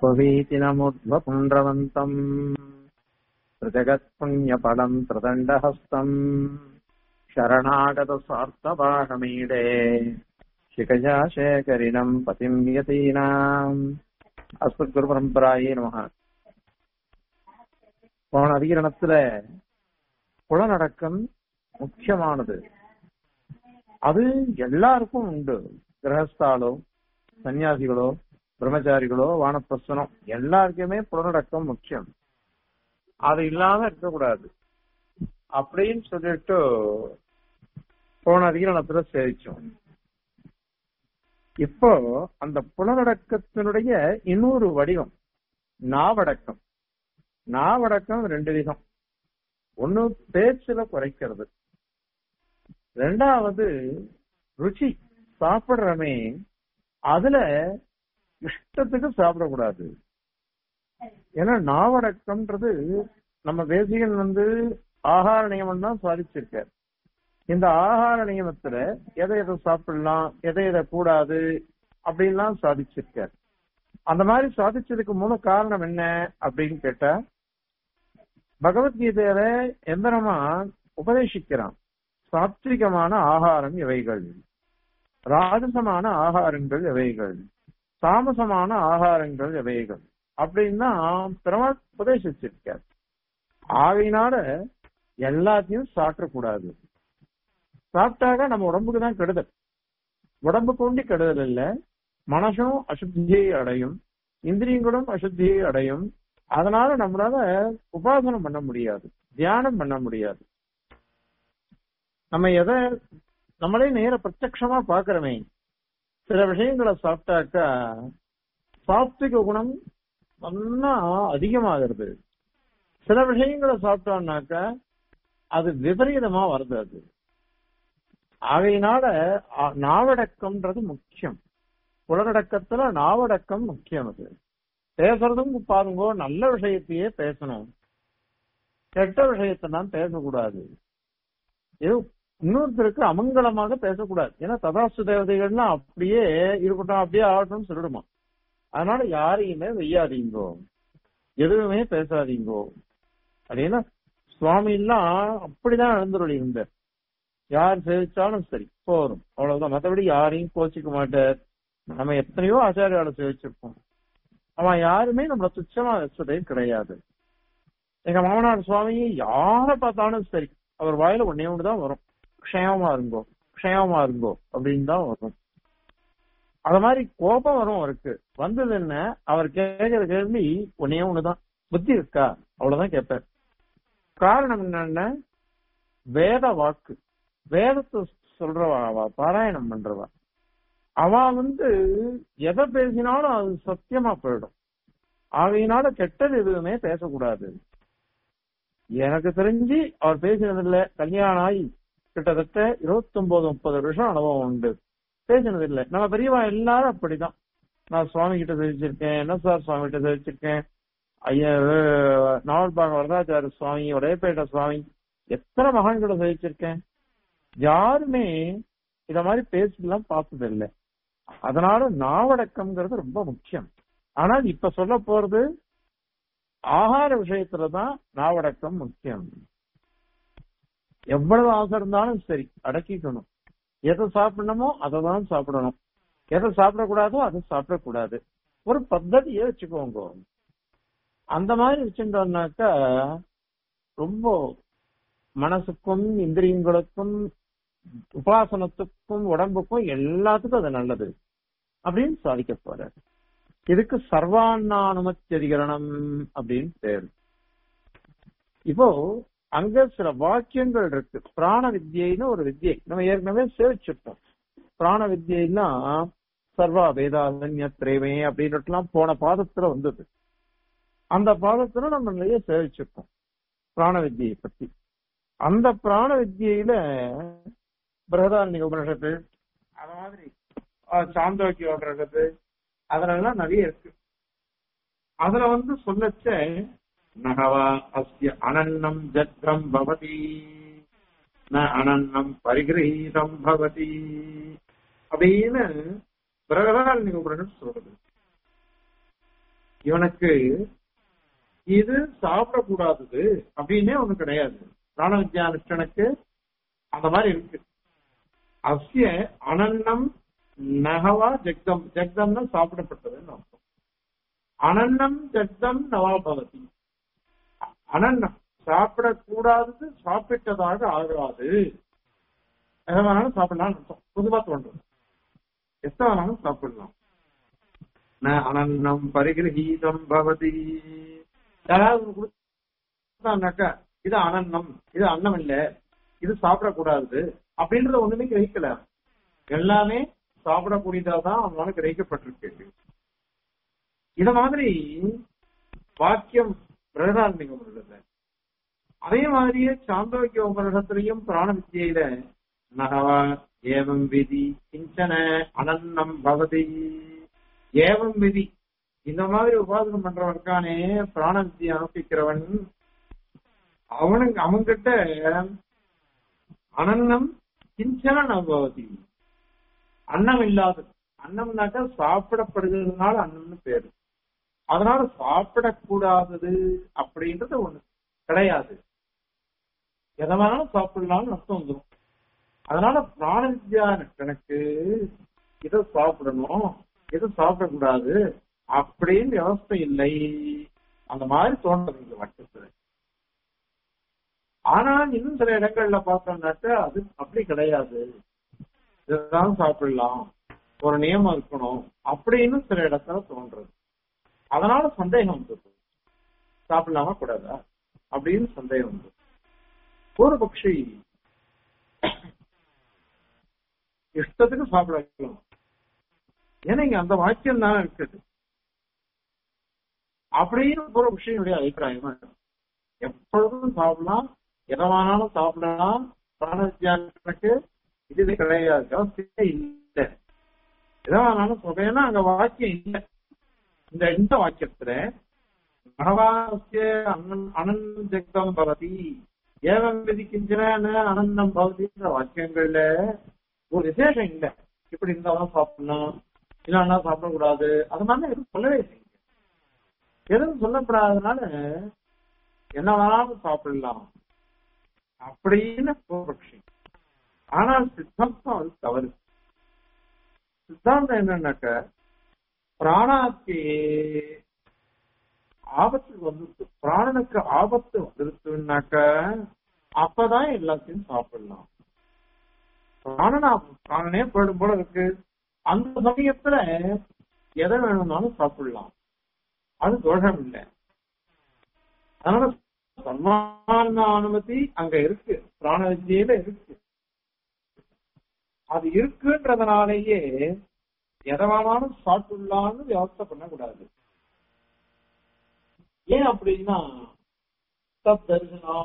स्ववीतिनमुद्वपुण्ड्रवन्तम् त्रिजगत्पुण्यफलम् त्रिदण्डहस्तम् शरणागतस्वार्थभागमीडे शिखया शेखरिणम् पतिम् यतीनाम् அஸ்மத்குருபரம்பராயே நமக போன அதிகரணத்துல புலனடக்கம் முக்கியமானது அது எல்லாருக்கும் உண்டு கிரகஸ்தாலோ சன்னியாசிகளோ பிரம்மச்சாரிகளோ வானப்பிரசனம் எல்லாருக்குமே புலனடக்கம் முக்கியம் அது இல்லாம இருக்கக்கூடாது அப்படின்னு சொல்லிட்டு போன அதிகரணத்துல சேவிச்சோம் இப்போ அந்த புலனடக்கத்தினுடைய இன்னொரு வடிவம் நாவடக்கம் நாவடக்கம் ரெண்டு விதம் ஒண்ணு பேச்சுல குறைக்கிறது ரெண்டாவது ருச்சி சாப்பிடுறமே அதுல இஷ்டத்துக்கு சாப்பிடக்கூடாது ஏன்னா நாவடக்கம்ன்றது நம்ம தேசிகன் வந்து ஆகார நியமம் தான் சாதிச்சிருக்கார் இந்த ஆகார நியமத்துல எதை எதை சாப்பிடலாம் எதை எதை கூடாது அப்படின்லாம் சாதிச்சிருக்கார் அந்த மாதிரி சாதிச்சதுக்கு மூல காரணம் என்ன அப்படின்னு கேட்டா பகவத்கீதையில எந்திரமா உபதேசிக்கிறான் சாத்விகமான ஆகாரம் எவைகள் ராஜசமான ஆகாரங்கள் எவைகள் தாமசமான ஆகாரங்கள் எவைகள் அப்படின்னா பெருமாள் உபதேசிச்சிருக்கார் ஆகையினால எல்லாத்தையும் சாப்பிடக்கூடாது சாப்பிட்டாக்க நம்ம உடம்புக்கு தான் கெடுதல் உடம்புக்கு ஒண்டி கெடுதல் இல்ல மனசும் அசுத்தியை அடையும் இந்திரியங்களும் அசுத்தியை அடையும் அதனால நம்மளால உபாசனம் பண்ண முடியாது தியானம் பண்ண முடியாது நம்ம எதை நம்மளே நேர பிரத்யமா பாக்குறோமே சில விஷயங்களை சாப்பிட்டாக்கா சாத்விக குணம் நல்லா அதிகமாகிறது சில விஷயங்களை சாப்பிட்டோம்னாக்கா அது விபரீதமா வருது அது ஆகையினால நாவடக்கம்ன்றது முக்கியம் புலனடக்கத்துல நாவடக்கம் முக்கியம் அது பேசுறதும் பாருங்க நல்ல விஷயத்தையே பேசணும் கெட்ட விஷயத்தான் பேசக்கூடாது ஏதோ இன்னொருத்தருக்கு அமங்கலமாக பேசக்கூடாது ஏன்னா ததாசு தேவதைகள்லாம் அப்படியே இருக்கட்டும் அப்படியே ஆகட்டும்னு சொல்லிடுமா அதனால யாரையுமே வெய்யாதீங்கோ எதுவுமே பேசாதீங்கோ அப்படின்னா சுவாமி எல்லாம் அப்படிதான் எழுந்துருளி இருந்தார் யார் சேவிச்சாலும் சரி போரும் அவ்வளவுதான் மற்றபடி யாரையும் கோச்சிக்க மாட்டார் நம்ம எத்தனையோ ஆச்சாரியால சேவிச்சிருப்போம் அவன் யாருமே நம்மள துச்சமா வச்சதே கிடையாது எங்க மாமனார் சுவாமி யார பார்த்தாலும் சரி அவர் வாயில ஒன்னே ஒண்ணுதான் வரும் க்ஷேமமா இருங்கோ க்ஷேமமா இருங்கோ அப்படின்னு தான் வரும் அத மாதிரி கோபம் வரும் அவருக்கு வந்தது என்ன அவர் கேட்கிற கேள்வி ஒன்னே ஒண்ணுதான் புத்தி இருக்கா அவ்வளவுதான் கேட்பார் காரணம் என்னன்னா வேத வாக்கு வேதத்தை சொல்றவா அவ பாராயணம் பண்றவா அவ வந்து எதை பேசினாலும் அது சத்தியமா போயிடும் ஆகையினால கெட்டது எதுவுமே பேசக்கூடாது எனக்கு தெரிஞ்சு அவர் பேசினது இல்ல கல்யாணம் ஆகி கிட்டத்தட்ட இருபத்தி ஒன்பது முப்பது வருஷம் அனுபவம் உண்டு பேசினது இல்ல நம்ம பெரியவா எல்லாரும் அப்படிதான் நான் சுவாமி கிட்ட தெரிவிச்சிருக்கேன் என்ன சார் சுவாமி கிட்ட தெரிவிச்சிருக்கேன் ஐயா நாவல்பாக வரதாச்சார சுவாமி உடையப்பேட்ட சுவாமி எத்தனை மகான்களை தெரிவிச்சிருக்கேன் யாருமே இத மாதிரி பேசிலாம் பார்த்தது இல்லை அதனால நாவடக்கம்ங்கிறது ரொம்ப முக்கியம் ஆனால் இப்ப சொல்ல போறது ஆகார விஷயத்துலதான் நாவடக்கம் முக்கியம் எவ்வளவு ஆசை இருந்தாலும் சரி அடக்கிக்கணும் எதை சாப்பிடணுமோ அதை தான் சாப்பிடணும் எதை சாப்பிடக்கூடாதோ அதை சாப்பிடக்கூடாது ஒரு பத்ததியை வச்சுக்கோங்க அந்த மாதிரி வச்சுட்டோம்னாக்கா ரொம்ப மனசுக்கும் இந்திரியங்களுக்கும் உபாசனத்துக்கும் உடம்புக்கும் எல்லாத்துக்கும் அது நல்லது அப்படின்னு சாதிக்க போற இதுக்கு சர்வாண்ணானுமத்தியதிகரணம் அப்படின்னு பேரு இப்போ அங்க சில வாக்கியங்கள் இருக்கு பிராண வித்யைன்னு ஒரு வித்யை நம்ம ஏற்கனவே சேவிச்சிருப்போம் பிராண வித்யைன்னா சர்வா வேதாதன்யத்ரேமே அப்படின்னுட்டுலாம் போன பாதத்துல வந்தது அந்த பாதத்துல நம்ம நிறைய சேவிச்சிருப்போம் பிராண வித்யை பத்தி அந்த பிராண வித்யில பிரகதாரண்ய உபனிஷத்து அந்த மாதிரி சாந்தோக்கிய உபனிஷத்து அதுலலாம் நிறைய இருக்கு அதுல வந்து சொல்லச்ச நகவா அஸ்ய அனன்னம் ஜத்ரம் பவதி ந அனன்னம் பரிகிரகீதம் பவதி அப்படின்னு பிரகதாரண்ய உபனிஷத்து சொல்றது இவனுக்கு இது சாப்பிடக்கூடாதது அப்படின்னே ஒண்ணு கிடையாது பிராண வித்யானுஷ்டனுக்கு அந்த மாதிரி இருக்கு அஸ்ய அனன்னம் நகவா ஜெக்தம் ஜெக்தம்னா சாப்பிடப்பட்டதுன்னு அர்த்தம் அனன்னம் ஜெக்தம் நவா பவதி அனன்னம் சாப்பிடக்கூடாதது சாப்பிட்டதாக ஆகாது எதை வேணாலும் சாப்பிடலாம் அர்த்தம் பொதுவா தோன்றும் எத்தனை வேணாலும் சாப்பிடலாம் ந அனன்னம் பரிகிரகீதம் பவதி யாராவது ஒண்ணு கொடுத்தாங்கனாக்கா இது அனன்னம் இது அன்னம் இல்ல இது சாப்பிடக்கூடாது அப்படின்றத ஒண்ணுமே கிரகிக்கல எல்லாமே சாப்பிடக்கூடியதாதான் அவனால கிரகிக்கப்பட்டிருக்கு இத மாதிரி வாக்கியம் பிரகதாரண்யம் உள்ளது அதே மாதிரியே சாந்தோக்கிய உபனிஷத்திலையும் பிராண வித்தியில நகவா ஏவம் விதி கிஞ்சன அனன்னம் பவதி ஏவம் விதி இந்த மாதிரி உபாசனம் பண்றவன் இருக்கானே பிராண வித்தியை அனுப்பிக்கிறவன் அவனுக்கு அவன்கிட்ட அனன்னம் கிஞ்சன நபவதி அன்னம் இல்லாதது அன்னம்னாக்கா சாப்பிடப்படுகிறதுனால அன்னம்னு பேரு அதனால சாப்பிடக்கூடாதது அப்படின்றது ஒண்ணு கிடையாது எதை வேணாலும் சாப்பிடலாம்னு அர்த்தம் வந்துடும் அதனால பிராண வித்யா எனக்கு இதை சாப்பிடணும் இதை சாப்பிடக்கூடாது அப்படின்னு விவஸ்தை இல்லை அந்த மாதிரி தோன்றது இந்த வட்டத்துல ஆனா இன்னும் சில இடங்கள்ல பார்த்தோம்னாக்க அது அப்படி கிடையாது இதுதான் சாப்பிடலாம் ஒரு நியமம் இருக்கணும் அப்படின்னு சில இடத்துல தோன்றது அதனால சந்தேகம் வந்தது சாப்பிடலாமா கூடாதா அப்படின்னு சந்தேகம் வந்தது ஒரு பட்சி இஷ்டத்துக்கு சாப்பிட வைக்கலாம் ஏன்னா இங்க அந்த வாக்கியம் தான் இருக்குது அப்படின்னு ஒரு விஷயனுடைய அபிப்பிராயமா இருக்கு எப்பொழுதும் சாப்பிடலாம் எதவானாலும் சாப்பிடலாம் பிராண வித்தியாசனுக்கு இது கிடையாது அவசியம் இல்லை எதவானாலும் சொல்றேன்னா அங்க வாக்கியம் இல்லை இந்த இந்த வாக்கியத்துல மகவாசிய அனந்த ஜெக்தம் பவதி ஏவம் விதிக்கின்றன அனந்தம் பவதின்ற வாக்கியங்கள்ல ஒரு விசேஷம் இல்லை இப்படி இருந்தாலும் சாப்பிடலாம் இல்லைன்னா சாப்பிடக்கூடாது அது மாதிரி எதுவும் சொல்லவே இல்லை எதுவும் சொல்லப்படாதனால என்ன வேணாலும் சாப்பிடலாம் அப்படின்னு பூர்வபக்ஷி ஆனால் சித்தாந்தம் அது தவறு சித்தாந்தம் என்னன்னாக்க பிராணாக்கு ஆபத்து வந்துருச்சு பிராணனுக்கு ஆபத்து வந்துருச்சுன்னாக்க அப்பதான் எல்லாத்தையும் சாப்பிடலாம் பிராணனா பிராணனே போயிடும் போல இருக்கு அந்த சமயத்துல எதை வேணும்னாலும் சாப்பிடலாம் அது தோஷம் இல்லை அதனால சன்மான அனுமதி அங்க இருக்கு பிராண வித்தியில இருக்கு அது இருக்குன்றதுனாலேயே எதை வேணாலும் சாப்பிடலாம்னு வியவஸ்தை பண்ணக்கூடாது ஏன் அப்படின்னா தப் தரிசனா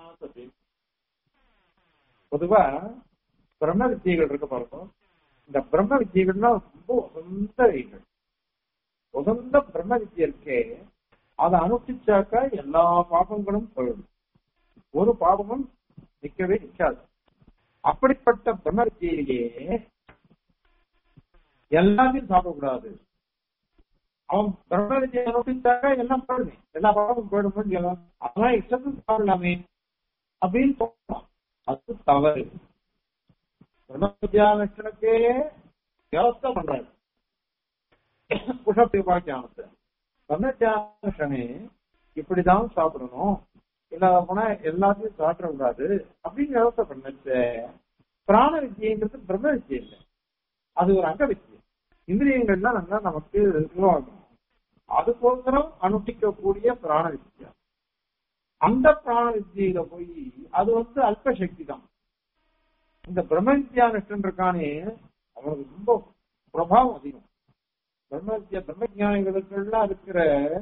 பொதுவா பிரம்ம வித்தியைகள் இருக்கு பாருங்க இந்த பிரம்ம வித்தியைகள்னா ரொம்ப உகந்த வைகள் உகந்த பிரம்ம வித்தியை இருக்கே அதை அனுஷ்டிச்சாக்கா எல்லா பாபங்களும் போயிடும் ஒரு பாபமும் நிக்கவே நிக்காது அப்படிப்பட்ட பிரம்ம வித்தியிலேயே எல்லாத்தையும் சாப்பிடக்கூடாது அவன் பிரம்ம வித்தியை அனுஷ்டிச்சாக்கா எல்லாம் போயிடுமே எல்லா பாபமும் போயிடும் அதெல்லாம் இஷ்டத்துக்கு சாப்பிடலாமே அப்படின்னு சொல்லலாம் அது தவறு பிரம்ம வித்யானுஷ்டனுக்கே வியவஸ்தை பண்றாரு குஷப்பிபாக்கியானத்தை பிரம்மத்தியானுஷனே இப்படிதான் சாப்பிடணும் இல்லாத போனா எல்லாத்தையும் சாப்பிடக்கூடாது அப்படின்னு விவசாய பண்ணச்சு பிராண வித்தியங்கிறது பிரம்ம வித்தியை இல்லை அது ஒரு அங்க வித்தியை இந்திரியங்கள்லாம் நல்லா நமக்கு உருவாகணும் அதுக்கோசரம் அனுஷ்டிக்கக்கூடிய பிராண வித்தியா அந்த பிராண வித்தியில போய் அது வந்து அல்ப சக்தி தான் இந்த பிரம்ம வித்யானுஷ்டன் இருக்கானே அவனுக்கு ரொம்ப பிரபாவம் அதிகம் பிரம்ம வித்யா பிரம்ம ஜானிகளுக்கெல்லாம் இருக்கிற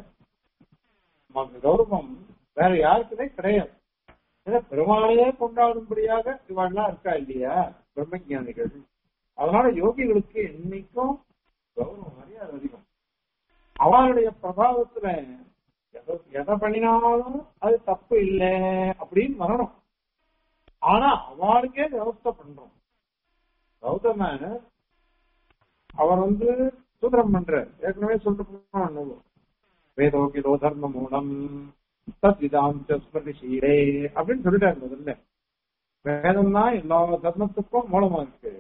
கௌரவம் வேற யாருக்குமே கிடையாது ஏன்னா பெருமாளையே கொண்டாடும்படியாக இவெல்லாம் இருக்கா இல்லையா பிரம்ம ஜானிகள் அதனால யோகிகளுக்கு என்னைக்கும் கௌரவம் மரியாதை அதிகம் அவளுடைய பிரபாவத்துல எதை எதை பண்ணினாலும் அது தப்பு இல்லை அப்படின்னு வரணும் ஆனா அவளுக்கே விவஸ்தை பண்றோம் கௌதம அவர் வந்து சூத்திரம் பண்ற ஏற்கனவே சொல்லிட்டு போனோம் வேதோகிதோ தர்ம மூலம் தத்விதாம் ஸ்மிருதி சீரே அப்படின்னு சொல்லிட்டாரு முதல்ல வேதம் தான் எல்லா தர்மத்துக்கும் மூலமா இருக்கு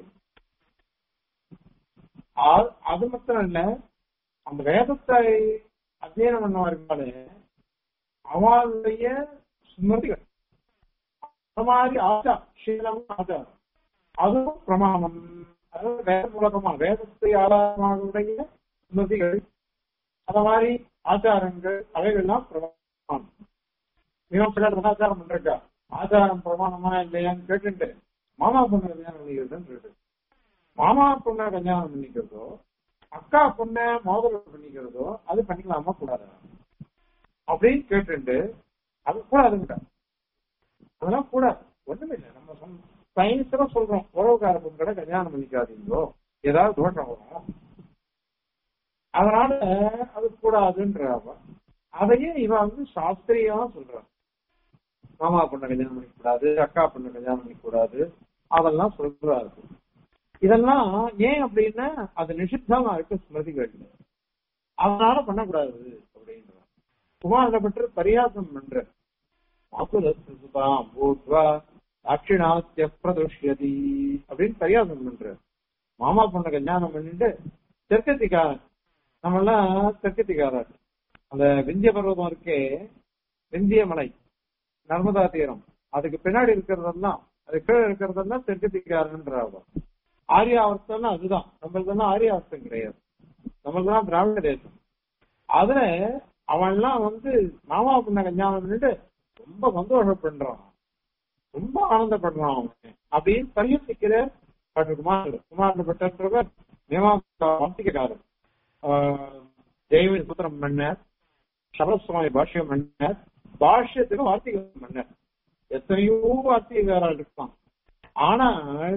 ஆ- அது மாத்திரம் இல்ல அந்த வேதத்தை அத்தியனம் பண்ணவர்களே அவளுடைய ஸ்மிருதிகள் அந்த மாதிரி ஆச்சா சீலம் ஆச்சாரம் அதுவும் பிரமாணம் அதாவது வேத மூலகமா வேதத்தை ஆதாரமாக ஸ்மிருதிகள் அந்த மாதிரி ஆச்சாரங்கள் அவைகள்லாம் பிரமாணம் மீமாசகர் ஆச்சாரம் பண்றா ஆச்சாரம் பிரமாணமா இல்லையான்னு கேட்டுட்டு மாமா பொண்ணு கல்யாணம் பண்ணிக்கிறதுன்னு கேட்டு மாமா பொண்ணை கல்யாணம் பண்ணிக்கிறதோ அக்கா பொண்ணை மோதல் பண்ணிக்கிறதோ அது பண்ணிக்கலாமா கூடாது அப்படின்னு கேட்டுட்டு அது கூடாதுங்கிட்ட அதெல்லாம் கூடாது ஒண்ணுமே இல்லை நம்ம சொன்ன சயின்ஸ்ல சொல்றோம் உறவுக்கார பொண்களை கல்யாணம் பண்ணிக்காதீங்களோ ஏதாவது தோஷம் வரும் அதனால அது கூடாதுன்ற அவ அதையே இவன் வந்து சாஸ்திரியமா சொல்றான் மாமா பொண்ணை கல்யாணம் பண்ணிக்க கூடாது அக்கா பொண்ணை கல்யாணம் பண்ணிக்க கூடாது அதெல்லாம் சொல்றாரு இதெல்லாம் ஏன் அப்படின்னா அது நிஷித்தமா இருக்கு ஸ்மிருதிகள் அதனால பண்ணக்கூடாது அப்படின்ற குமாரனை பற்றி பரியாசம் பண்ற மாசுலாம் பூத்வா தாட்சிணாத்திய பிரதுஷ்யதி அப்படின்னு பரியாசம் பண்ற மாமா பொண்ணை கல்யாணம் பண்ணிட்டு தெற்கத்திக்காரன் நம்ம எல்லாம் தெற்கத்திக்காரர் அந்த விந்திய பர்வதம் இருக்கே விந்திய மலை நர்மதா தீரம் அதுக்கு பின்னாடி இருக்கிறதெல்லாம் அது கீழே இருக்கிறதெல்லாம் தெற்கத்திக்காரன்றாங்க ஆரியாவர்த்தம்னா அதுதான் நம்மளுக்கு ஆரியாவர்த்தம் கிடையாது நம்மளுக்கு தான் திராவிட தேசம் அதுல அவன்லாம் வந்து மாமா பொண்ணை கல்யாணம் பண்ணிட்டு ரொம்ப சந்தோஷப்படுறான் ரொம்ப ஆனந்தப்படுறான் அவன் அப்படின்னு பரிகசிக்கிற டாக்டர் குமார் குமார் பட்டன்றவர் மீமாசா வார்த்திகாரர் ஜெயவி சுத்திரம் மன்னர் சரஸ்வாமி பாஷ்யம் மன்னர் பாஷ்யத்துக்கு வார்த்திகம் மன்னர் எத்தனையோ வார்த்திகாரர் இருக்கான் ஆனால்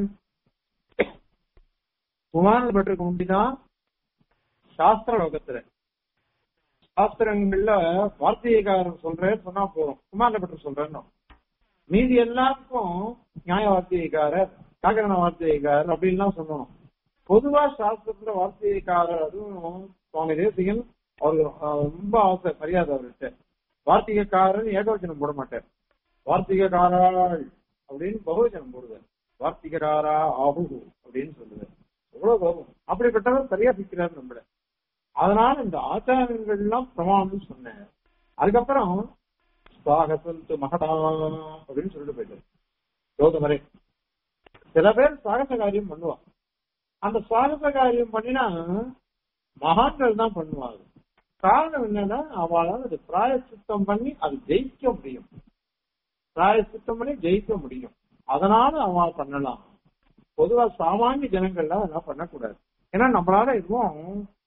குமாரன் பட்டருக்கு முண்டிதான் சாஸ்திர லோகத்துல சாஸ்திரங்கள்ல வார்த்திகாரன் சொல்றேன் சொன்னா போதும் குமாரன் பட்டர் சொல்றேன்னு மீதி எல்லாருக்கும் நியாய வார்த்திகாரர் காகரண வார்த்திகாரர் அப்படின்லாம் சொல்லணும் பொதுவா சாஸ்திரத்துல வார்த்திகாரர் அதுவும் சுவாமி தேசிகன் அவருக்கு அஹ், ரொம்ப ஆசை மரியாதை அவர்கிட்ட வார்த்திகக்காரன் ஏகவச்சனம் போட மாட்டார் வார்த்திகக்காராள் அப்படின்னு பகுவச்சனம் போடுவார் வார்த்திகக்காரா ஆஹு அப்படின்னு சொல்லுவார் எவ்வளவு கோபம் அப்படிப்பட்டவர் சரியா சிக்கிறார் நம்மள அதனால இந்த ஆச்சாரங்கள் எல்லாம் பிரமாணம் சொன்னேன் அதுக்கப்புறம் சாகசந்து மகடா அப்படின்னு சொல்லிட்டு போயிட்டார் கௌதமரே சில பேர் சாகச காரியம் பண்ணுவா அந்த சாகச காரியம் பண்ணினா மகான்கள் தான் பண்ணுவாங்க காரணம் என்னன்னா அவளால் அது பிராயச்சித்தம் பண்ணி அது ஜெயிக்க முடியும் பிராயச்சித்தம் பண்ணி ஜெயிக்க முடியும் அதனால அவன் பண்ணலாம் பொதுவா சாமானிய ஜனங்கள்லாம் அதெல்லாம் பண்ணக்கூடாது ஏன்னா நம்மளால எதுவும்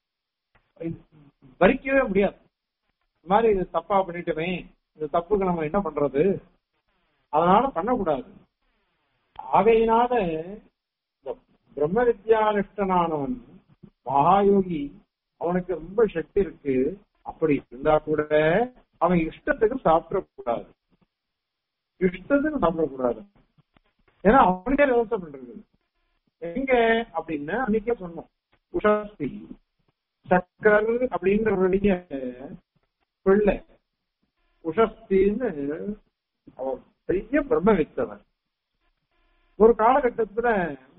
வரிக்கவே முடியாது இந்த மாதிரி இது தப்பா பண்ணிட்டோமே இந்த தப்புக்கு நம்ம என்ன பண்றது அதனால பண்ணக்கூடாது ஆகையினால இந்த பிரம்ம வித்யானிஷ்டனானவன் மகாயோகி அவனுக்கு ரொம்ப சக்தி இருக்கு அப்படி இருந்தா கூட அவன் இஷ்டத்துக்கு சாப்பிடக்கூடாது இஷ்டத்துக்கு சாப்பிடக்கூடாது ஏன்னா அவனுக்கே விவசாய பண்றது எங்க அப்படின்னு அன்னைக்கே சொன்னோம் உஷாஸ்தி சக்கர் அப்படின்றவருடைய பிள்ளை உஷஸ்தின்னு அவர் பெரிய பிரம்ம வித்தவன் ஒரு காலகட்டத்துல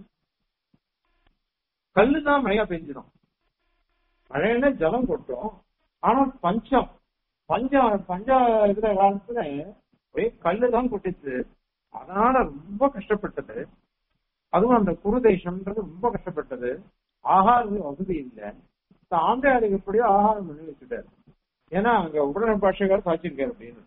கல்லுதான் மழையா பெஞ்சிடும் மழைன்னா ஜலம் கொட்டும் ஆனா பஞ்சம் பஞ்சம் பஞ்ச இருக்கிற காலத்துல ஒரே கல்லுதான் கொட்டிச்சு அதனால ரொம்ப கஷ்டப்பட்டது அதுவும் அந்த குரு தேசம்ன்றது ரொம்ப கஷ்டப்பட்டது ஆகாரம் வசதி இல்லை இந்த ஆந்திராவுக்கு எப்படியோ ஆகாரம் பண்ணி வச்சுட்டாரு ஏன்னா அங்க உடனே பாஷைக்கார சாச்சிருக்காரு அப்படின்னு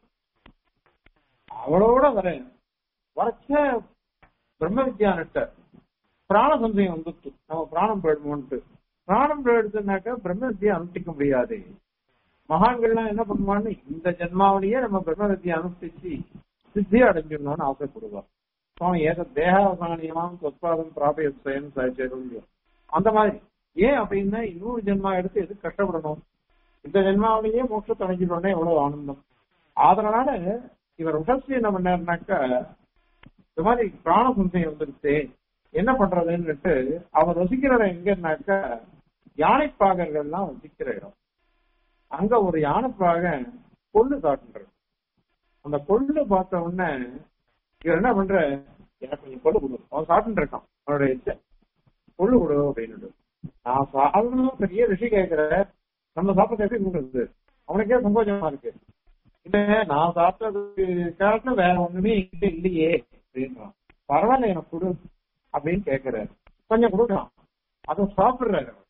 அவளோட வரேன் வரச்ச பிரம்ம வித்யானிட்ட பிராண சம்சயம் வந்துச்சு நம்ம பிராணம் போயிடுமோன்ட்டு பிராணம் போயிடுச்சுனாக்கா பிரம்ம வித்யா அனுஷ்டிக்க முடியாது மகான்கள்லாம் என்ன பண்ணுவான்னு இந்த ஜென்மாவிலேயே நம்ம பிரம்ம வித்யா அனுஷ்டிச்சு சித்தி அடைஞ்சிடணும்னு ஆசைப்படுவா சுவாமி ஏக தேகாசானியமாம் சொற்பாதம் பிராபிய சுயம் சாய்ச்சேரும் அந்த மாதிரி ஏன் அப்படின்னா இன்னொரு ஜென்மா எடுத்து எதுக்கு கஷ்டப்படணும் இந்த ஜென்மாவிலேயே மோட்சத்தை அடைஞ்சிட்டோன்னே எவ்வளவு ஆனந்தம் அதனால இவர் உடற்சி என்ன பண்ணாருனாக்கா இந்த மாதிரி பிராண சம்சயம் வந்துருச்சு என்ன பண்றதுன்னுட்டு அவர் வசிக்கிற இடம் எங்கன்னாக்கா யானைப்பாகர்கள்லாம் வசிக்கிற இடம் அங்க ஒரு யானைப்பாக கொள்ளு சாப்பிட்டு அந்த கொள்ளு பார்த்த உடனே இவர் என்ன பண்ற எனக்கு கொஞ்சம் கொள்ளு கொடு அவன் சாப்பிட்டு இருக்கான் அவனுடைய இச்சை கொள்ளு கொடு அப்படின்னு நான் சாப்பிடணும் பெரிய ரிஷி கேட்கிற நம்ம சாப்பிட எப்படி கொடுக்குறது அவனுக்கே சங்கோச்சமா இருக்கு இல்ல நான் சாப்பிட்டதுக்கு காரணம் வேற ஒண்ணுமே இங்க இல்லையே அப்படின்றான் பரவாயில்ல எனக்கு கொடு அப்படின்னு கேக்குறாரு கொஞ்சம் கொடுக்கலாம் அதை சாப்பிடுறாரு அவர்.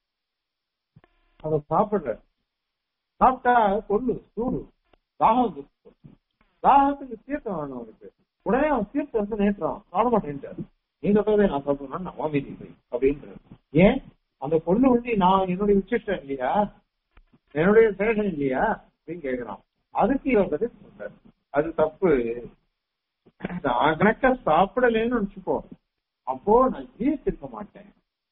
அதை சாப்பிடுறாரு சாப்பிட்டா கொள்ளு சூடு தாகம் இருக்கு. தாகத்துக்கு தீர்த்தம் வேணும் அவருக்கு உடனே அவன் தீர்த்தம் வந்து நேற்றான் சாட மாட்டேன்ட்டாரு நீ சொல்றதே நான் சாப்பிடணும் நான் வாமிதி போய் அப்படின்றாரு ஏன் அந்த கொள்ளு வந்து நான் என்னுடைய உச்சிஷ்டம் இல்லையா என்னுடைய சேஷம் இல்லையா அப்படின்னு கேக்குறான் அதுக்கு இவர் பதில் சொல்றாரு அது தப்பு நான் கணக்க சாப்பிடலன்னு நினைச்சுக்கோ அப்போ நான் ஜீவிச்சிருக்க மாட்டேன்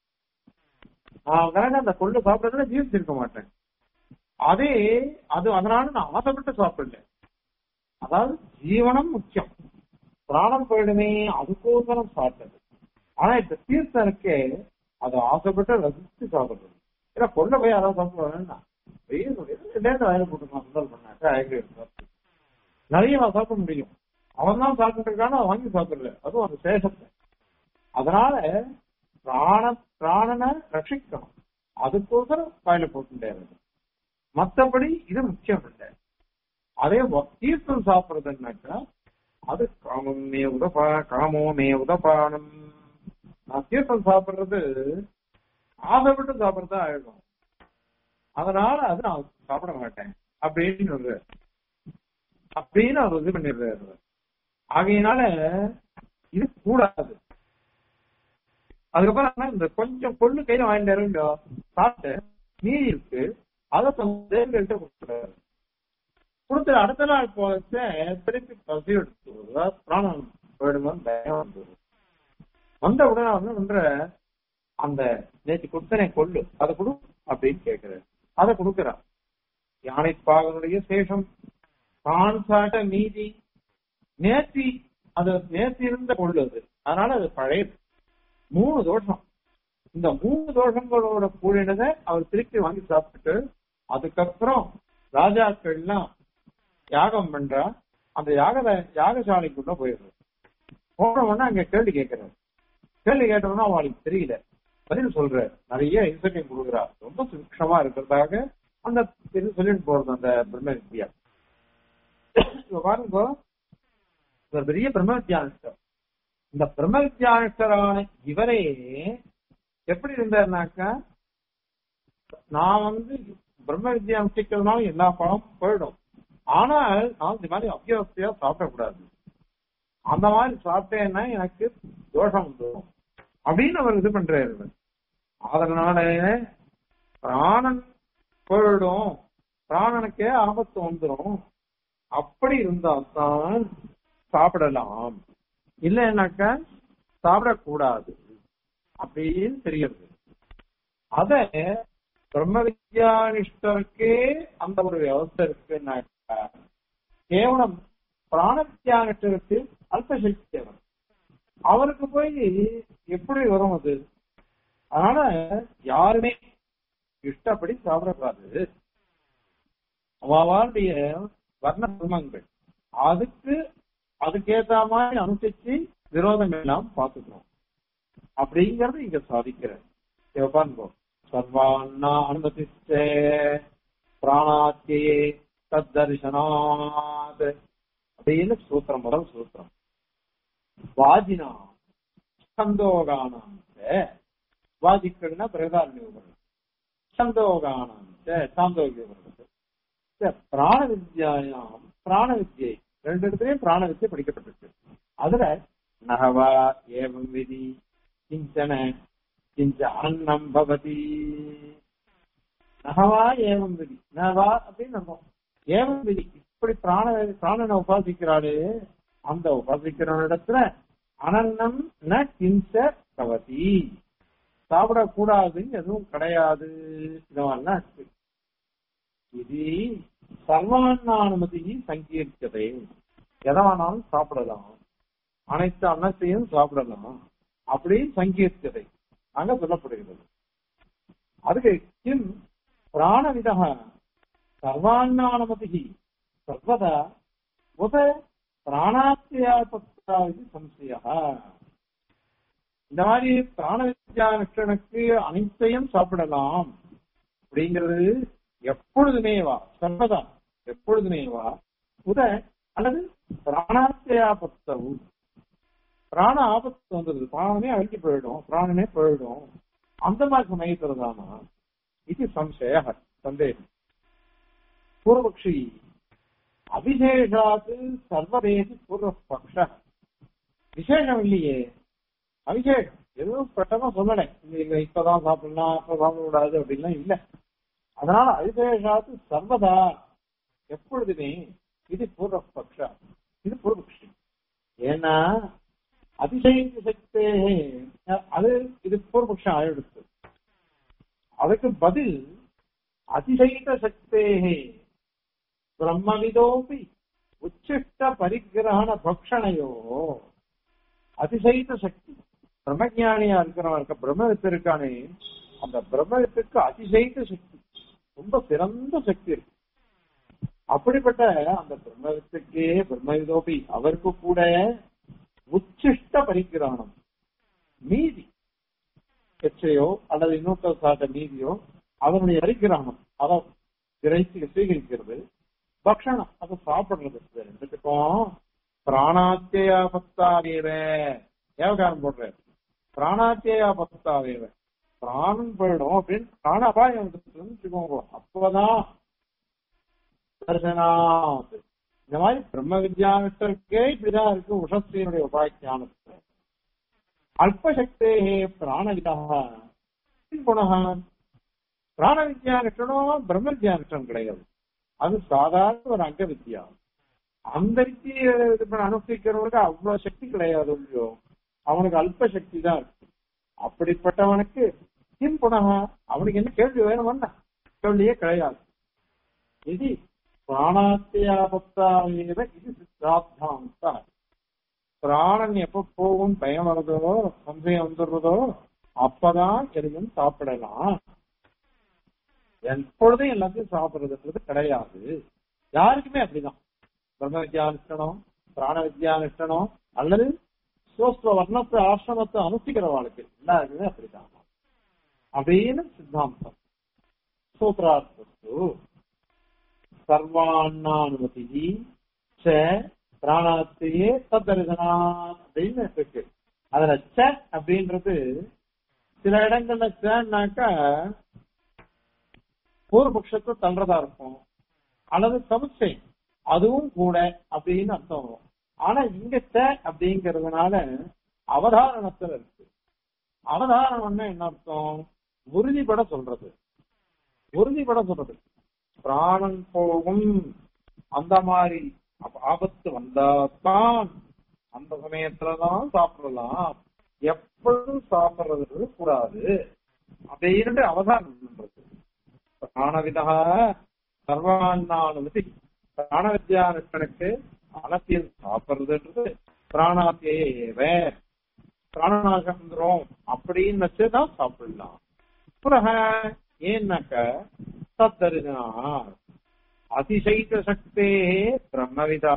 நான் கணக்க அந்த கொள்ளு சாப்பிடறதுல ஜீவிச்சிருக்க மாட்டேன் அதே அது அதனால நான் ஆசைப்பட்டு சாப்பிடல அதாவது ஜீவனம் முக்கியம் பிராணம் போயிடுமே அதுக்கோசரம் சாப்பிட்டது ஆனா இப்ப தீர்த்தம் இருக்கே அது ஆசைப்பட்டு ரசிச்சு சாப்பிடுறது ஏன்னா கொள்ள போய் அதான் சாப்பிடுவாங்கன்னா நேரம் வயல போட்டுக்கலாம் முதல் பண்ணாக்க அழகு நிறைய நான் சாப்பிட முடியும் அவன் தான் சாப்பிட்டு இருக்கான வாங்கி சாப்பிடல அதுவும் அந்த சேஷத்தை அதனால பிராண பிராணனை ரட்சிக்கணும் அதுக்கோசரம் வாயில போட்டுட்டே மத்தபடி இது முக்கியம் இல்லை அதே வ- தீர்த்தம் சாப்பிடுறதுன்னாக்கா அது காமமே உதபா காமோமே உதபானம் நான் தீர்த்தம் சாப்பிடுறது ஆசைப்பட்டு சாப்பிடுறதா ஆயிடும் அதனால அது நான் சாப்பிட மாட்டேன் அப்படின்னு சொல்றாரு அப்படின்னு அவர் இது பண்ணிடுறாரு ஆகையினால இது கூடாது அதுக்கப்புறம் இந்த கொஞ்சம் கொள்ளு கையில வாங்கிட்டாரு இல்லையோ சாப்பிட்டு மீதி இருக்கு அதை தேர்ந்தெடுத்து கொடுத்துறாரு கொடுத்து அடுத்த நாள் போச்சு திருப்பி பசி எடுத்து வருவா, பிராணம் போயிடுமான்னு பயம் வந்துடும் வந்த உடனே அவர் என்ன பண்ற அந்த நேற்று கொடுத்தனே கொள்ளு அதை கொடு அப்படின்னு கேக்குறாரு அதை கொடுக்கிறான் யானைப்பாகனுடைய சேஷம் தான் சாட்ட மீதி நேத்தி அது நேத்தி இருந்த கொள்ளு அது அதனால அது பழையது மூணு தோஷம் இந்த மூணு தோஷங்களோட கூடினதை அவர் திருப்பி வாங்கி சாப்பிட்டுட்டு அதுக்கப்புறம் ராஜாக்கள்லாம் யாகம் பண்றா அந்த யாக யாகசாலைக்குள்ள போயிடுறது போன உடனே அங்க கேள்வி கேட்கிறாரு கேள்வி கேட்டோம்னா அவளுக்கு தெரியல பதில் சொல்ற நிறைய இன்சென்டிவ் கொடுக்குறா ரொம்ப சுட்சமா இருக்கிறதாக அந்த இது சொல்லிட்டு போறது அந்த பிரம்ம வித்யா இப்ப பாருங்க இவர் பெரிய பிரம்ம வித்யானிஷ்டர் இந்த பிரம்ம வித்யானிஷ்டரான இவரே எப்படி இருந்தாருனாக்கா நான் வந்து பிரம்ம வித்யா அனுஷ்டிக்கிறதுனால எல்லா பணம் போயிடும் ஆனால் நான் இந்த மாதிரி அத்தியாவசியா சாப்பிடக்கூடாது அந்த மாதிரி சாப்பிட்டேன்னா எனக்கு தோஷம் வந்துடும் அப்படின்னு அவர் இது பண்றாரு அதனால பிராணன் போயிடும் பிராணனுக்கே ஆபத்து வந்துடும் அப்படி இருந்தால்தான் சாப்பிடலாம் இல்லைன்னாக்கா சாப்பிடக்கூடாது அப்படின்னு தெரியுது அத பிரம்ம வித்யானிஷ்டருக்கே அந்த ஒரு வியவஸ்தை இருக்குன்னாக்கா கேவலம் பிராண வித்யானிஷ்டருக்கு அல்பசக்தி தேவன் அவருக்கு போய் எப்படி வரும் அது அதனால யாருமே இஷ்டப்படி சாப்பிடக்கூடாது அவளுடைய வர்ண தர்மங்கள் அதுக்கு அதுக்கேத்த மாதிரி அனுசரிச்சு விரோதம் எல்லாம் பார்த்துக்கிறோம் அப்படிங்கறது இங்க சாதிக்கிறார் இவ பாருங்க சர்வான்னா அனுமதிச்சே பிராணாத்தியே தத் தரிசனாத் அப்படின்னு சூத்திரம் முதல் சூத்திரம் வாஜினா சந்தோகானாம் வாஜிக்கள்னா பிரகாரணி உபரணம் சந்தோகானாம் சாந்தோகிய உபரணம் பிராண வித்யாயாம் பிராண வித்யை ரெண்டு இடத்துலயும் பிராண வித்யை படிக்கப்பட்டிருக்கு அதுல நகவா ஏவம் விதி கிஞ்சன கிஞ்ச அன்னம் பவதி நகவா ஏவம் விதி நகவா அப்படின்னு அர்த்தம் ஏவம் விதி இப்படி பிராண பிராணனை உபாசிக்கிறாளே அந்த உபாசிக்கிற இடத்துல அனன்னம் ந கிஞ்ச பவதி சாப்பிடக்கூடாதுன்னு எதுவும் கிடையாது இதெல்லாம் இருக்கு இது சர்வாண்ணானுமதி சங்கீர்த்ததை எதை வேணாலும் சாப்பிடலாம் அனைத்து அன்னத்தையும் சாப்பிடலாம் அப்படி சங்கீர்த்ததை அங்க சொல்லப்படுகிறது அதுக்கு கிம் பிராணவிதா சர்வாண்ணானுமதி சர்வதா உத பிராணாத்தியாபத்தா இது சம்சயா இந்த மாதிரி பிராண வித்யானுஷ்டனுக்கு அனைத்தையும் சாப்பிடலாம் அப்படிங்கிறது எப்பொழுதுமே வா சர்வதா எப்பொழுதுமே வா உத அல்லது பிராணாத்தியாபத்தவு பிராண ஆபத்து வந்தது பிராணமே அழிஞ்சு போயிடும் பிராணமே போயிடும் அந்த மாதிரி சமயத்துலதானா இது சம்சய சந்தேகம் பூர்வபக்ஷி அவிசேஷாத்து சர்வதேசி பூர்வபக்ஷ விசேஷம் இல்லையே அவிசேஷம் எதுவும் பெட்டமா சொல்லலை நீங்க இப்பதான் சாப்பிடலாம் அப்ப சாப்பிடக்கூடாது அப்படின்லாம் இல்ல அதனால அவிசேஷாத்து சர்வதா எப்பொழுதுமே இது பூர்வபக்ஷ இது பூர்வபக்ஷி ஏன்னா அதிசயித்த சக்தே அது இது பூர்வபக்ஷம் ஆயிடுச்சு அதுக்கு பதில் அதிசயித்த சக்தேகே பிரம்மவிதோபி உச்சிஷ்ட பரிகிரகண பக்ஷணையோ அதிசயித்த சக்தி பிரம்மஜானியா இருக்கிறவன் இருக்க பிரம்மவித்து இருக்கானே அந்த பிரம்மவித்துக்கு அதிசயித்த சக்தி ரொம்ப சிறந்த சக்தி இருக்கு அப்படிப்பட்ட அந்த பிரம்மவித்துக்கே பிரம்மவிதோபி அவருக்கு கூட உச்சிஷ்ட பரிகிரகணம் மீதி எச்சையோ அல்லது இன்னொருத்தர் சாட்ட மீதியோ அதனுடைய பரிகிரகணம் அதை கிரகிச்சு சுவீகரிக்கிறது பக்ஷணம் அதை சாப்பிடுறது இது ரெண்டுத்துக்கும் பிராணாத்தியா பத்தாவேவ ஏவகாரம் போடுற பிராணாத்தியா பத்தாவேவ பிராணம் போயிடும் அப்படின்னு பிராண அபாயம் வந்துருச்சுன்னு வச்சுக்கோங்க அப்பதான் தர்சனாத் இந்த மாதிரி பிரம்ம வித்யானுஷ்டருக்கே இப்படிதான் இருக்கு உஷஸ்தியினுடைய உபாக்கியானத்துல அல்பசக்தேகே பிராணவிதா குணா பிராண வித்யானுஷ்டனும் பிரம்ம வித்யானுஷ்டம் கிடையாது அது சாதாரண ஒரு அங்க வித்யா அந்த வித்தியை அனுஷ்டிக்கிறவனுக்கு அவ்வளவு சக்தி கிடையாது இல்லையோ அவனுக்கு அல்ப சக்தி தான் இருக்கு அப்படிப்பட்டவனுக்கு கிம் புனகா அவனுக்கு என்ன கேள்வி வேணும்னா கேள்வியே கிடையாது இது பிராணாத்தியாபத்தாவேத இது சித்தாந்தாந்த பிராணன் எப்ப போகும் பயம் வருதோ சந்தேகம் வந்துடுறதோ அப்பதான் எதையும் சாப்பிடலாம் எப்பொழுதும் எல்லாத்தையும் சாப்பிடுறதுன்றது கிடையாது யாருக்குமே அப்படிதான் பிரம்ம வித்யானுஷ்டனம் பிராண வித்யானுஷ்டனம் அல்லது சோஸ்திர வர்ணத்தை ஆசிரமத்தை அனுஷ்டிக்கிறவாளுக்கு எல்லாருக்குமே அப்படிதான் அப்படின்னு சித்தாந்தம் சூத்ரார்த்தஸ்து சர்வாண்ணானுமதி ச பிராணாத்தையே தத்தரிசனா அப்படின்னு இருக்கு அதுல ச அப்படின்றது சில இடங்கள்ல சேன்னாக்கா பூர்வபக்ஷத்தை தள்ளுறதா இருக்கும் அல்லது சமுச்சயம் அதுவும் கூட அப்படின்னு அர்த்தம் வரும் ஆனா இங்க ச அப்படிங்கறதுனால அவதாரணத்துல இருக்கு அவதாரணம்னா என்ன அர்த்தம் உறுதிப்பட சொல்றது உறுதிப்பட சொல்றது பிராணன் போகும் அந்த மாதிரி ஆபத்து வந்தாதான் அந்த சமயத்துலதான் சாப்பிடலாம் எப்பொழுதும் சாப்பிடுறது கூடாது அப்படின்னு அவதாரம் பண்றது பிராணவிதா சர்வாண்ணானுமதி பிராண வித்யானுஷ்டனுக்கு அனத்தியம் சாப்பிடுறதுன்றது பிராணாத்தியேவ பிராணநாசந்திரம் அப்படின்னு வச்சுதான் சாப்பிடலாம் புறக ஏன்னாக்க தத்தரிதனா அதிசைத்த சக்தே பிரம்மவிதா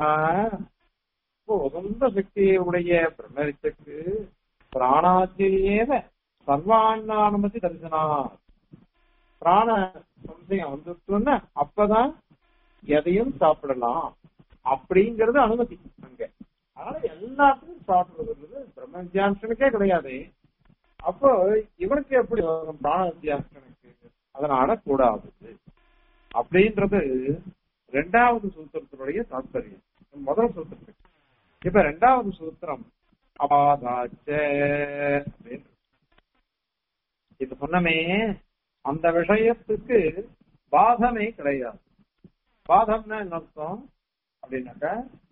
உகந்த சக்தியுடைய பிரம்மவித்துக்கு பிராணாத்தியேவ சர்வாண்ணானுமதி தரிசனா பிராண சம்சயம் வந்துட்டுன்னா அப்பதான் எதையும் சாப்பிடலாம் அப்படிங்கறது அனுமதி அங்க அதனால எல்லாத்தையும் சாப்பிடுறது பிரம்ம வித்யானுஷனுக்கே கிடையாது அப்போ இவனுக்கு எப்படி வரும் பிராண வித்யானுஷனுக்கு அதனால கூடாது அப்படின்றது ரெண்டாவது சூத்திரத்தினுடைய தாற்பயம் முதல் சூத்திரத்துக்கு இப்ப ரெண்டாவது சூத்திரம் அபாதாச்ச அப்படின்னு இது சொன்னமே அந்த விஷயத்துக்கு பாதமே கிடையாது பாதம்னா என்ன அர்த்தம் அப்படின்னாக்கா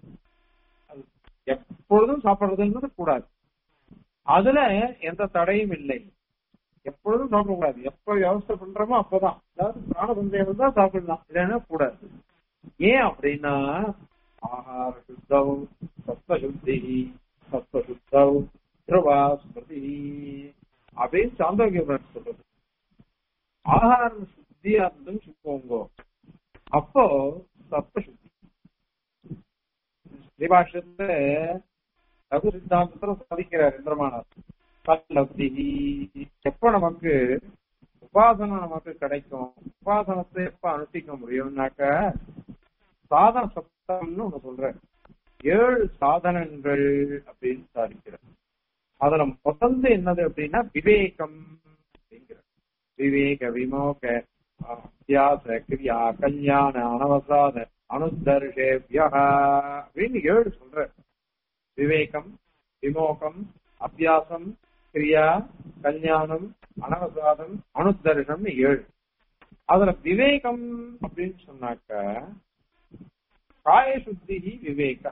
எப்பொழுதும் சாப்பிடுறதுன்றது கூடாது அதுல எந்த தடையும் இல்லை எப்பொழுதும் சாப்பிடக்கூடாது எப்ப விவசாயம் பண்றோமோ அப்பதான் அதாவது பிராண சந்தேகம் தான் சாப்பிடலாம் இல்லைன்னா கூடாது ஏன் அப்படின்னா ஆகார சுத்தவ் சத்வசுத்தி சத்வசுத்தவ் திருவா ஸ்மிருதி அப்படின்னு சாந்தோக்கிய சொல்றது ஆகாரம் சுத்தியா இருந்துன்னு சொல்லுவோங்க அப்போ சப்த சுத்தி ஸ்ரீபாஷ்யத்துல லகு சித்தாந்தத்துல சாதிக்கிறார் இந்திரமானார் சல்லப்தி எப்ப நமக்கு உபாசனம் நமக்கு கிடைக்கும் உபாசனத்தை எப்ப அனுஷ்டிக்க முடியும்னாக்க சாதன சப்தம்னு ஒண்ணு சொல்ற ஏழு சாதனங்கள் அப்படின்னு சாதிக்கிறார் அதுல முதல்ல என்னது அப்படின்னா விவேகம் அப்படிங்கிற விவேக விமோக அத்தியாச கிரியா கல்யாண அனவசாத அனுதர்ஷேபியா அப்படின்னு ஏழு சொல்ற விவேகம் விமோகம் அபியாசம் கிரியா கல்யாணம் அனவசாதம் அனுதர்ஷம்னு ஏழு அதுல விவேகம் அப்படின்னு சொன்னாக்க காய சுத்தி விவேக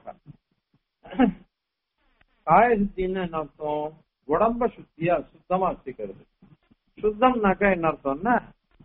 காய சுத்தின்னு என்ன அர்த்தம் உடம்ப சுத்தியா சுத்தமா வச்சுக்கிறது சுத்தம்னாக்கா என்ன அர்த்தம்னா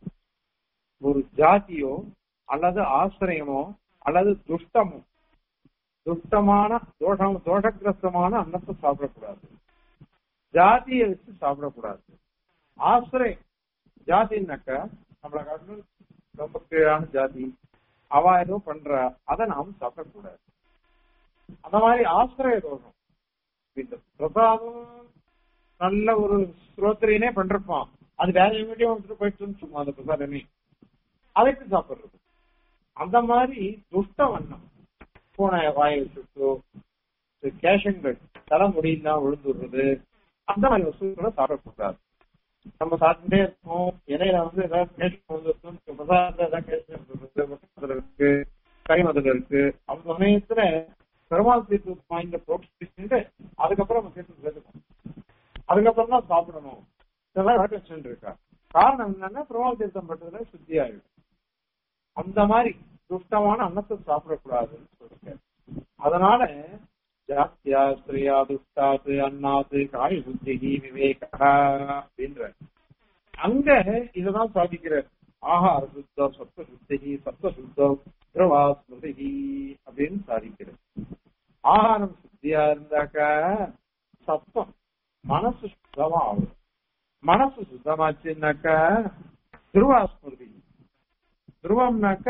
ஒரு ஜாதியோ அல்லது ஆசிரியமோ அல்லது துஷ்டமோ துஷ்டமான தோஷம் தோஷகிரஸ்தமான அன்னத்தை சாப்பிடக்கூடாது ஜாதியை வச்சு சாப்பிடக்கூடாது ஆசிரியம் ஜாதின்னாக்க நம்மளை காட்டிலும் ரொம்ப கீழான ஜாதி அவ ஏதோ பண்ற அதை நாம் சாப்பிடக்கூடாது அந்த மாதிரி ஆசிரிய தோஷம் இந்த பிரசாதம் நல்ல ஒரு ஸ்ரோத்திரியனே பண்றப்பான் அது வேற எங்கேயும் வந்துட்டு போயிட்டு சும்மா அந்த பிரசாதமே அதுக்கு சாப்பிடுறது அந்த மாதிரி துஷ்ட வண்ணம் பூனை வாயை சுட்டு கேஷங்கள் தலைமுடினா விழுந்துடுறது அந்த மாதிரி வசூல்களை சாப்பிடக்கூடாது நம்ம சாப்பிட்டுட்டே இருக்கோம் இடையில வந்து ஏதாவது கேஷம் வந்துருக்கும் பிரசாதத்துல ஏதாவது கேஷம் இருக்கு கைமதுல இருக்கு அந்த சமயத்துல பெருமாள் தீர்த்து வாங்கிட்ட போட்டு அதுக்கப்புறம் நம்ம தீர்த்து சேர்த்துக்கணும் அதுக்கப்புறம் தான் சாப்பிடணும் இதெல்லாம் வழக்கம் இருக்கா காரணம் என்னன்னா பெருமாள் தீர்த்தம் பட்டதுல சுத்தி ஆயிடும் அந்த மாதிரி துஷ்டமான அன்னத்தை சாப்பிடக்கூடாதுன்னு சொல்லுங்க அதனால ஜாஸ்தியா ஸ்திரியா துஷ்டாத்து அண்ணாத்து காய சுத்திகி விவேகா அப்படின்ற அங்க இததான் சாதிக்கிறார் ஆஹார சுத்தம் சத்த சுத்திகி சத்த சுத்தம் திரவா ஸ்மிருதி அப்படின்னு சாதிக்கிறார் ஆகாரம் சுத்தியா இருந்தாக்க சத்தம் மனசு சுத்தமா ஆகும் மனசு சுத்தமாச்சுன்னாக்க திருவா ஸ்மிருதி துருவம்னாக்க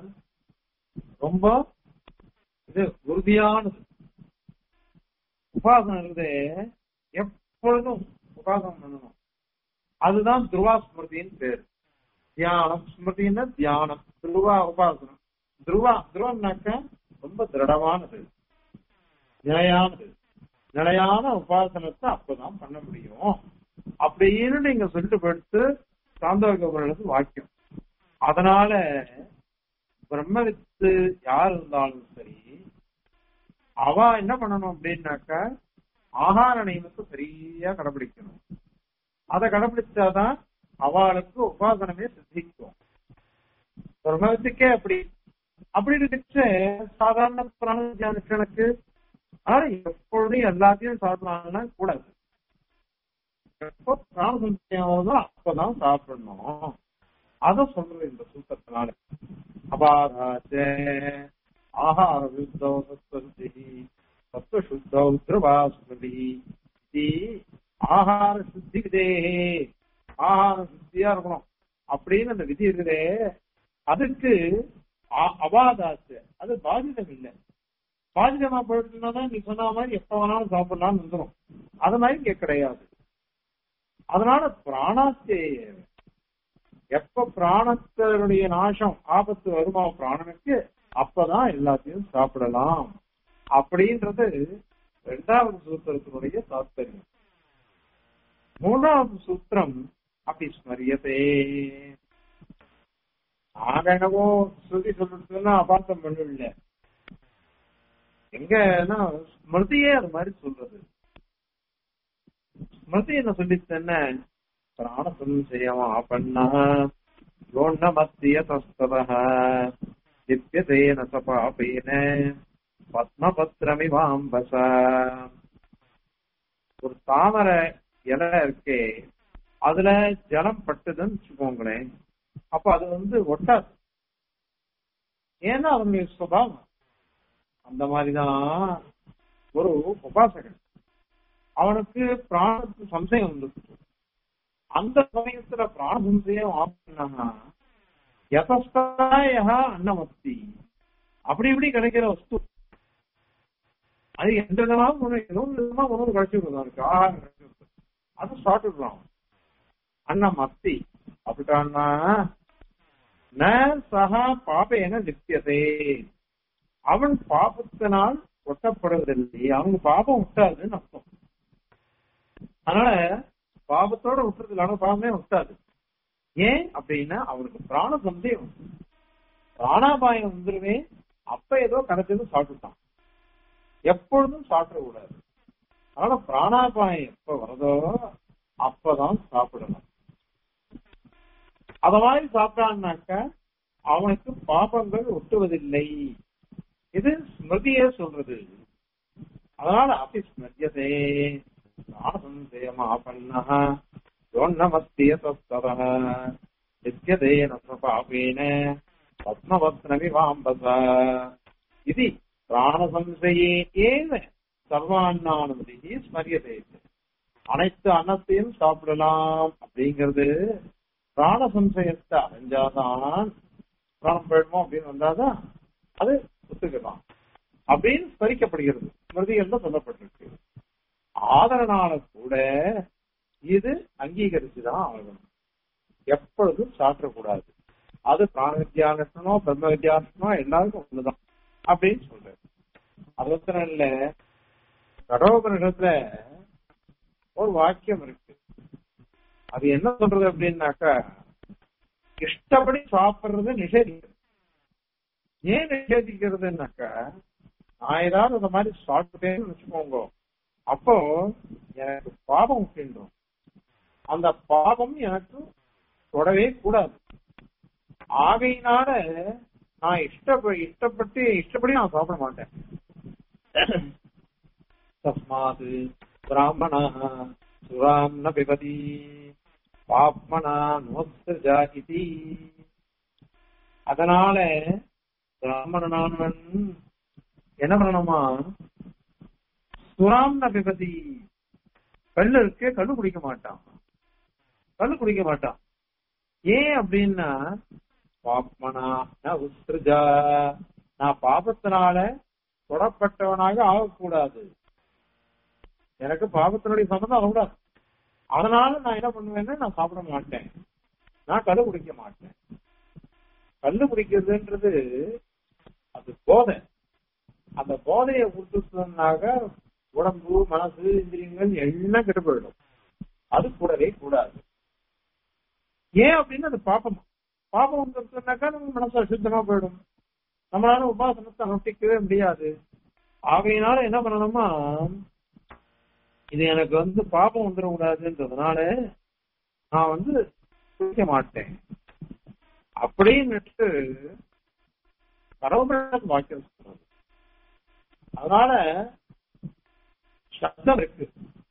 ரொம்ப இது உறுதியானது உபாசனம் இருக்குது எப்பொழுதும் உபாசனம் பண்ணணும் அதுதான் துருவா ஸ்மிருதின்னு பேர் தியானம் ஸ்மிருதின்னா தியானம் துருவா உபாசனம் துருவா துருவம்னாக்க ரொம்ப திருடமானது நிலையானது நிலையான உபாசனத்தை அப்பதான் பண்ண முடியும் அப்படின்னு நீங்க சொல்லிட்டு போயிட்டு சாந்தோக வாக்கியம் அதனால பிரம்மவித்து யார் இருந்தாலும் சரி அவ என்ன பண்ணணும் அப்படின்னாக்கா ஆகார நியமத்தை சரியா கடைபிடிக்கணும் அதை கடைபிடிச்சாதான் அவளுக்கு உபாசனமே சித்திக்கும் பிரம்மத்துக்கே அப்படி அப்படி இருந்துச்சு சாதாரண பிராணனுக்கு ஆனா எப்பொழுதும் எல்லாத்தையும் சாப்பிடலாம்னா கூடாது எப்போ பிராணசந்தியம் வருதோ அப்பதான் சாப்பிடணும் அத சொல்றது இந்த சூத்திரத்தினால அபாராச்சே ஆஹார விருத்தோ சத்வந்தி சத்வ சுத்தோ திருவாஸ்மதி ஆஹார சுத்தி விதேகே ஆஹார சுத்தியா இருக்கணும் அப்படின்னு அந்த விதி இருக்குதே அதுக்கு அபாதாச்சு அது பாதிதம் இல்லை பாதிதமா போயிட்டுனா நீ சொன்ன மாதிரி எப்ப வேணாலும் சாப்பிடலாம்னு வந்துடும் அது மாதிரி இங்க கிடையாது அதனால பிராணாத்தேய எப்ப பிராணத்தினுடைய நாசம் ஆபத்து வருமா பிராணனுக்கு அப்பதான் எல்லாத்தையும் சாப்பிடலாம் அப்படின்றது இரண்டாவது சூத்திரத்தினுடைய தாத்பரியம் மூணாவது சூத்திரம் அப்படி ஸ்மரியதே நாங்க என்னவோ ஸ்ருதி சொல்றதுன்னா அபார்த்தம் பண்ணல எங்கன்னா ஸ்மிருதியே அது மாதிரி சொல்றது ஸ்மிருதி என்ன சொல்லிச்சு பிராண சஞ்சயமா பண்ண யோண்ண மத்திய தஸ்தத நித்தியதேன சபாபேன பத்மபத்ரமிவாம்பச ஒரு தாமரை இலை இருக்கே அதுல ஜலம் பட்டுதுன்னு வச்சுக்கோங்களேன் அப்ப அது வந்து ஒட்டாது ஏன்னா அவனுடைய சுபாவம் அந்த மாதிரிதான் ஒரு உபாசகன் அவனுக்கு பிராணத்து சம்சயம் வந்துருக்கு அந்த சமயத்துல பிராண சம்சயம் ஆப்பினா யதஸ்தாய அன்னமஸ்தி அப்படி இப்படி கிடைக்கிற வஸ்து அது எந்த விதமா உணவு ஏதோ ஒரு விதமா உணவு கிடைச்சி இருக்கு ஆகாரம் கிடைச்சி அது சாப்பிட்டுக்கலாம் அன்னம் அஸ்தி அப்படிட்டான்னா ந சகா பாபேன லிப்யதே அவன் பாபத்தினால் ஒட்டப்படுவதில்லை அவங்க பாபம் விட்டாதுன்னு அர்த்தம் அதனால பாபத்தோட விட்டுறதுலான பாவமே விட்டாது ஏன் அப்படின்னா அவனுக்கு பிராண சந்தேகம் பிராணாபாயம் வந்துருவே அப்ப ஏதோ கரைச்சது சாப்பிட்டுட்டான் எப்பொழுதும் சாப்பிடக்கூடாது அதனால பிராணாபாயம் எப்ப வருதோ அப்பதான் சாப்பிடணும் அத மாதிரி சாப்பிட்டான்னாக்க அவனுக்கு பாபங்கள் ஒட்டுவதில்லை இது ஸ்மிருதியே சொல்றது அதனால அபி ஸ்மிருதியதே நாசந்தேயமாபன்னः யோன்னமஸ்தியதஸ்ததः நித்யதேன பாபேன பத்மவத்னமிவாம்பச இது பிராணசம்சயே ஏவ சர்வான்னானுமதி ஸ்மரியதே அனைத்து அன்னத்தையும் சாப்பிடலாம் அப்படிங்கிறது பிராண சம்சயத்தை அடைஞ்சாதான் பிராணம் போயிடுமோ அப்படின்னு வந்தாதான் அது ஒத்துக்கலாம் அப்படின்னு ஸ்மரிக்கப்படுகிறது ஸ்மிருதிகள்ல சொல்லப்பட்டிருக்கு ஆதரனால கூட இது அங்கீகரிச்சுதான் ஆகணும் எப்பொழுதும் சாப்பிடக்கூடாது அது பிராண வித்யானோ பிரம்ம வித்யானோ எல்லாருக்கும் ஒண்ணுதான் அப்படின்னு சொல்றேன் அது மாத்திரம் இல்ல கடோபனிடத்துல ஒரு வாக்கியம் இருக்கு அது என்ன சொல்றது அப்படின்னாக்கா இஷ்டப்படி சாப்பிடுறது நிஷேதிக்கிறது ஏன் நிஷேதிக்கிறதுனாக்கா நான் ஏதாவது அந்த மாதிரி சாப்பிட்டேன்னு வச்சுக்கோங்க அப்போ எனக்கு பாபம் விட்டுன்றோம் அந்த பாபம் எனக்கு தொடவே கூடாது ஆகையினால நான் இஷ்டப்ப இஷ்டப்பட்டு இஷ்டப்படி நான் சாப்பிட மாட்டேன் தஸ்மாது பிராமணா சுராம் ந பிபதி பாப்மனா நோத்ஸா இதி அதனால பிராமணனானவன் என்ன பண்ணணுமா சுராம் ந பிபதி கல்லு இருக்கு கல்லு குடிக்க மாட்டான் கல்லு குடிக்க மாட்டான் ஏன் அப்படின்னா பாப்மனா ந உஸ்திருஜா நான் பாபத்தினால தொடப்பட்டவனாக ஆகக்கூடாது எனக்கு பாபத்தினுடைய சம்பந்தம் ஆகக்கூடாது அதனால நான் என்ன பண்ணுவேன்னா நான் சாப்பிட மாட்டேன் நான் கல்லு குடிக்க மாட்டேன் கல்லு குடிக்கிறதுன்றது அது போதை அந்த போதையை கொடுத்துனாக்க உடம்பு மனசு இந்திரியங்கள் எல்லாம் கெட்டு போயிடும் அது கூடவே கூடாது ஏன் அப்படின்னு அது பாப்பம் பாப்பம் வந்துருச்சுனாக்கா நம்ம மனசு அசுத்தமா போயிடும் நம்மளால உபாசனத்தை அனுஷ்டிக்கவே முடியாது ஆகையினால என்ன பண்ணணுமா இது எனக்கு வந்து பாப்பம் வந்துடக்கூடாதுன்றதுனால நான் வந்து குடிக்க மாட்டேன் அப்படின்னுட்டு கடவுள் வாக்கியம் சொல்றது அதனால சப்தம் இருக்கு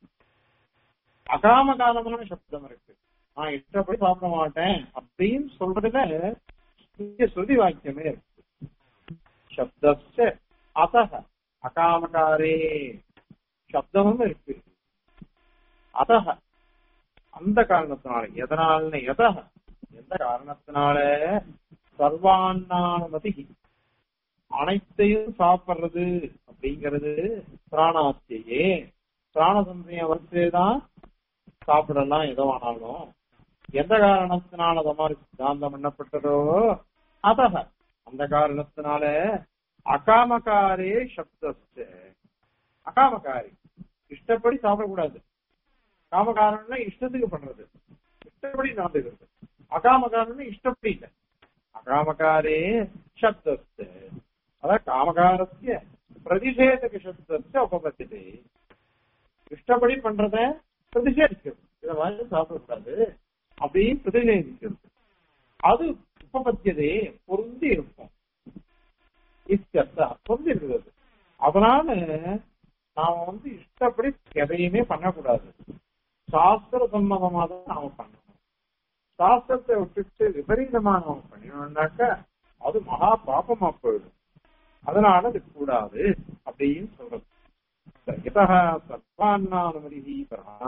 அகாம காலமான சப்தம் இருக்கு நான் இஷ்டப்படி சாப்பிட மாட்டேன் அப்படின்னு சொல்றதுல இங்க ஸ்ருதி வாக்கியமே இருக்கு சப்தஸ்ய அசக அகாமகாரே சப்தமும் இருக்கு அதக அந்த காரணத்தினால எதனால எதக எந்த காரணத்தினால சர்வான்னானுமதி அனைத்தையும் சாப்பிடுறது அப்படிங்கிறது பிராணாத்தியே பிராணசந்திய வரிசைதான் சாப்பிடலாம் எதோ ஆனாலும் எந்த காரணத்தினால அது மாதிரி சித்தாந்தம் பண்ணப்பட்டதோ அதக அந்த காரணத்தினால அகாமகாரே சப்தஸ்ட அகாமகாரி இஷ்டப்படி சாப்பிடக்கூடாது காமகாரம்னா இஷ்டத்துக்கு பண்றது இஷ்டப்படி நடந்துக்கிறது அகாமகாரம்னு இஷ்டப்படி இல்லை அகாமகாரே சப்தஸ்த அதான் காமகாரஸ்ய பிரதிஷேதக சப்தஸ்ய உபபத்தியதே இஷ்டப்படி பண்றத பிரதிஷேதிக்கிறது இதை மாதிரி சாப்பிடக்கூடாது அப்படின்னு பிரதிஷேதிக்கிறது அது உபபத்தியதே பொருந்தி இருக்கும் இத்தியர்த்தா பொருந்தி இருக்கிறது அதனால நாம வந்து இஷ்டப்படி எதையுமே பண்ணக்கூடாது சாஸ்திர சம்மதமா தான் நாம பண்ணணும் சாஸ்திரத்தை விட்டுட்டு விபரீதமா நாம பண்ணினோம்னாக்க அது மகா பாபமா போயிடும் அதனால அது கூடாது அப்படின்னு சொல்றது यतः सर्वान्नानुमतिः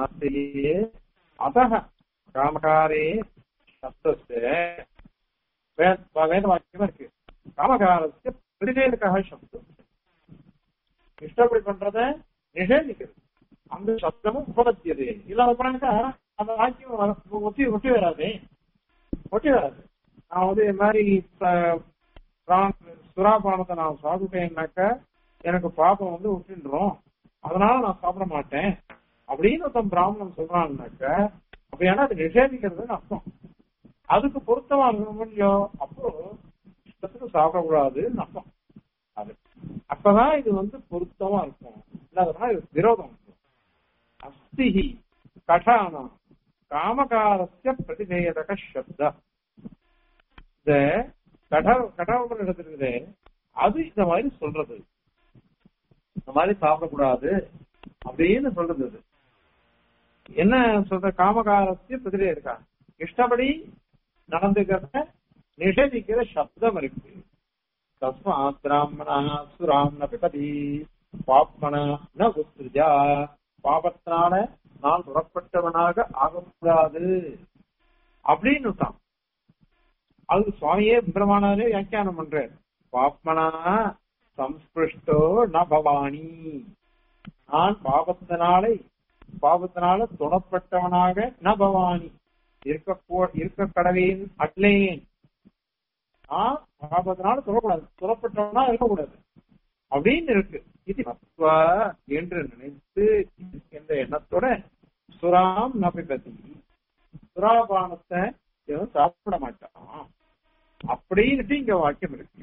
प्रहास्ये अतः कामकारे शब्दस्य வே- வேத வாக்கியம் இருக்கு காமகாரஸ்ய பிரதிவேதக்காக சப்தம் இஷ்டப்படி பண்றத நிஷேதிக்கிறது அந்த சப்தமும் உபபத்தியது இல்லாத போனாக்கா அந்த வாக்கியம் வர- ஒட்டி ஒட்டி வராது ஒட்டி வராது நான் வந்து இது மாதிரி ப- பிராண- சுறாபானத்தை நான் சாப்பிட்டேன்னாக்கா எனக்கு பாபம் வந்து விட்டுன்றோம் அதனால நான் சாப்பிட மாட்டேன் அப்படின்னு ஒருத்தன் பிராமணன் சொல்றான்னாக்கா அப்ப ஏன்னா அது நிஷேதிக்கிறதுன்னு அர்த்தம் அதுக்கு பொருத்தமா இருக்கணும் இல்லையோ அப்போ இஷ்டத்துக்கு சாப்பிடக்கூடாதுன்னு அர்த்தம் அது அப்பதான் இது வந்து பொருத்தமா இருக்கும் இல்லாதனா இது விரோதம் இருக்கும். அஸ்திஹி கடான காமகாரஸ்ய பிரதிநேயதக சப்த இந்த கட கடவுள் இருக்குது அது இந்த மாதிரி சொல்றது இந்த மாதிரி சாப்பிடக்கூடாது அப்படின்னு சொல்றது அது என்ன சொல்ற காமகாரஸ்ய பிரதிலே இருக்கா இஷ்டப்படி நடந்துக்கிறத நிஷேதிக்கிற சப்தம் இருக்கு தஸ்மாத் பிராமணா சுராம் ந பிபதி பாப்மன ந உத்ருஜா பாபத்தினால நான் புறப்பட்டவனாக ஆகக்கூடாது அப்படின்னு தான் அது சுவாமியே பிரமாணாலே வியாக்கியானம் பண்றார் பாப்மனா சம்ஸ்பிருஷ்டோ ந பவானி நான் பாபத்தினாலே பாபத்தினால துணப்பட்டவனாக ந பவானி இருக்க இருக்க கடவேன் அட்லேன் நான் பாபத்தினால தொடக்கூடாது துறப்பட்டவனா இருக்கக்கூடாது அப்படின்னு இருக்கு இது மத்வா என்று நினைத்து என்ற எண்ணத்தோட சுராம் நபிபதி சுராபானத்தை இவன் சாப்பிட மாட்டான் அப்படின்ட்டு இங்க வாக்கியம் இருக்கு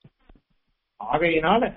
ஆகையினால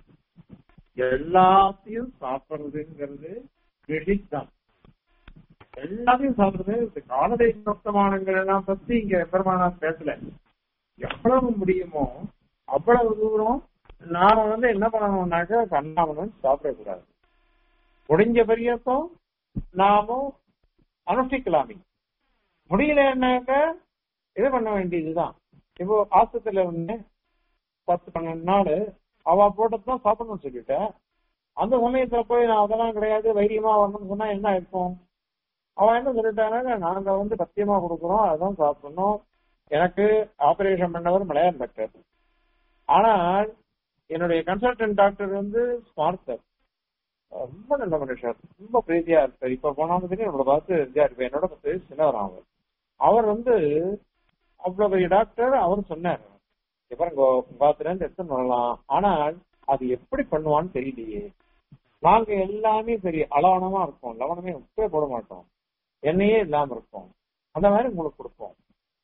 எல்லாத்தையும் சாப்பிடுறதுங்கிறது நிஷித்தம் எல்லாத்தையும் சாப்பிடுறது இந்த காலதை நோக்கமானங்கள் எல்லாம் பத்தி இங்க பெருமானா பேசல எவ்வளவு முடியுமோ அவ்வளவு தூரம் நாம வந்து என்ன பண்ணணும்னாக்க கண்ணாமலம் சாப்பிடக்கூடாது முடிஞ்ச பரியத்தும் நாமும் அனுஷ்டிக்கலாமே முடியலன்னாக்க இது பண்ண வேண்டியதுதான் இப்போ ஆஸ்பத்திரியில வந்து பத்து பன்னெண்டு நாள் அவ போட்டதான் சாப்பிடணும்னு சொல்லிட்டேன் அந்த சமயத்துல போய் நான் அதெல்லாம் கிடையாது வைரியமா வரணும்னு சொன்னா என்ன இருக்கும் அவன் என்ன சொல்லிட்டானாக்க நாங்க வந்து பத்தியமா கொடுக்குறோம் அதான் சாப்பிடணும் எனக்கு ஆபரேஷன் பண்ணவர் மலையாளம் டாக்டர் ஆனால் என்னுடைய கன்சல்டன்ட் டாக்டர் வந்து ஸ்மார்த்தர் ரொம்ப நல்ல மனுஷர் ரொம்ப பிரீதியா இருப்பார் இப்ப போனாலும் சரி நம்மளை பார்த்து இதா இருப்பார் என்னோட பத்து வயசு சின்னவர் அவர் அவர் வந்து அவ்வளவு பெரிய டாக்டர் அவர் சொன்னார் பாருங்க பாத்துல இருந்து எடுத்து வரலாம் ஆனால் அது எப்படி பண்ணுவான்னு தெரியலையே நாங்க எல்லாமே சரி அளவணமா இருப்போம் லவணமே உப்பே போட மாட்டோம் எண்ணெயே இல்லாம இருக்கும் அந்த மாதிரி உங்களுக்கு கொடுப்போம்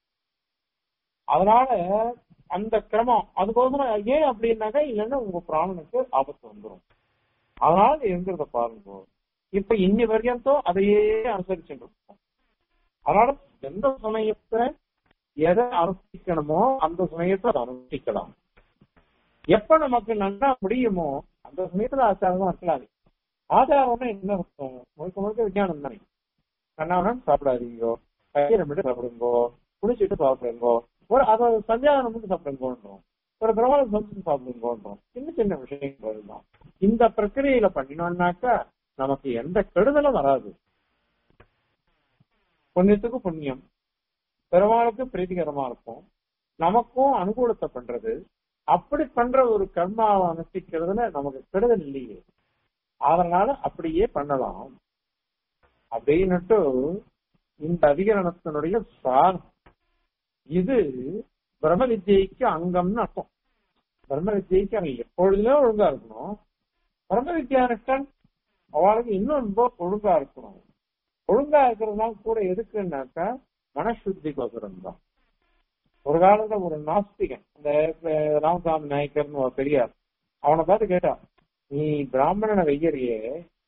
அதனால அந்த கிரமம் அதுக்கோசரம் ஏன் அப்படின்னாக்கா இல்லைன்னா உங்க பிராணனுக்கு ஆபத்து வந்துடும் அதனால இருக்கிறத பாருங்க இப்ப இன்னி வரையும் அதையே அனுசரிச்சுட்டு இருக்கோம் அதனால எந்த சமயத்தை எதை அனுஷ்டிக்கணுமோ அந்த சமயத்தை அதை அனுஷ்டிக்கலாம் எப்ப நமக்கு நல்லா முடியுமோ அந்த சமயத்துல ஆச்சாரமா இருக்கலாம் ஆச்சாரம்னா என்ன இருக்கும் முழுக்க முழுக்க விஞ்ஞானம் தானே கண்ணாவனம் சாப்பிடாதீங்கோ கையில மட்டும் சாப்பிடுங்கோ குளிச்சுட்டு சாப்பிடுங்கோ ஒரு அதை சந்தியாவனம் மட்டும் சாப்பிடுங்கோன்றோம் ஒரு பிரபலம் சமைச்சு சாப்பிடுங்கோன்றோம் சின்ன சின்ன விஷயங்கள் தான் இந்த பிரக்கிரியில பண்ணினோம்னாக்கா நமக்கு எந்த கெடுதலும் வராது புண்ணியத்துக்கு புண்ணியம் பெருமாளுக்கு பிரீதிகரமா இருக்கும் நமக்கும் அனுகூலத்தை பண்றது அப்படி பண்ற ஒரு கர்மாவை அனுஷ்டிக்கிறதுல நமக்கு கெடுதல் இல்லையே அதனால அப்படியே பண்ணலாம் அப்படின்னுட்டு இந்த அதிகரணத்தினுடைய சாரம் இது பிரம்ம வித்யைக்கு அங்கம்னு அர்த்தம் பிரம்ம வித்யைக்கு அங்க எப்பொழுதுமே ஒழுங்கா இருக்கணும் பிரம்ம வித்யானுஷ்டன் அவளுக்கு இன்னும் ரொம்ப ஒழுங்கா இருக்கணும் ஒழுங்கா இருக்கிறதுனால கூட எதுக்குன்னாக்கா மனசுத்திக்கோசரம் தான் ஒரு காலத்துல ஒரு நாஸ்திகன் இந்த ராமசாமி நாயக்கர்னு ஒரு பெரியார் அவனை பார்த்து கேட்டான் நீ பிராமணனை வெய்யறியே